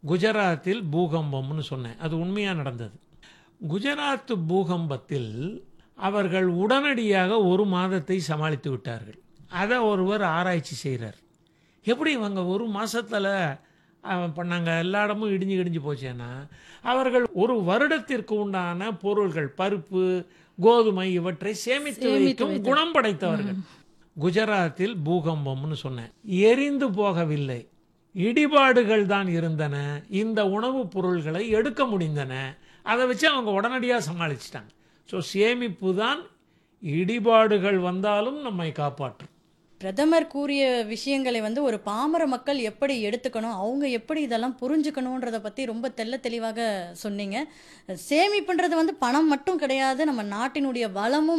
குஜராத்தில் பூகம்பம்னு சொன்னேன் அது உண்மையாக நடந்தது குஜராத் பூகம்பத்தில் அவர்கள் உடனடியாக ஒரு மாதத்தை சமாளித்து விட்டார்கள் அதை ஒருவர் ஆராய்ச்சி செய்கிறார் எப்படி இவங்க ஒரு மாசத்துல அஹ், பண்ணாங்க எல்லா இடமும் இடிஞ்சு இடிஞ்சு போச்சேன்னா அவர்கள் ஒரு வருடத்திற்கு உண்டான பொருள்கள் பருப்பு கோதுமை இவற்றை சேமித்து வைக்கும் குணம் படைத்தவர்கள் குஜராத்தில் பூகம்பம்னு சொன்னேன் எரிந்து போகவில்லை இடிபாடுகள் தான் இருந்தன இந்த உணவுப் பொருள்களை எடுக்க முடிந்தன அதை வச்சு அவங்க உடனடியாக சமாளிச்சிட்டாங்க ஸோ சேமிப்பு தான் இடிபாடுகள் வந்தாலும் நம்மை காப்பாற்றும் பிரதமர் கூறிய விஷயங்களை வந்து ஒரு பாமர மக்கள் எப்படி எடுத்துக்கணும் அவங்க எப்படி இதெல்லாம் புரிஞ்சுக்கணுன்றத பற்றி ரொம்ப தெள்ள தெளிவாக சொன்னீங்க சேமிப்புன்றது வந்து பணம் மட்டும் கிடையாது நம்ம நாட்டினுடைய வளமும்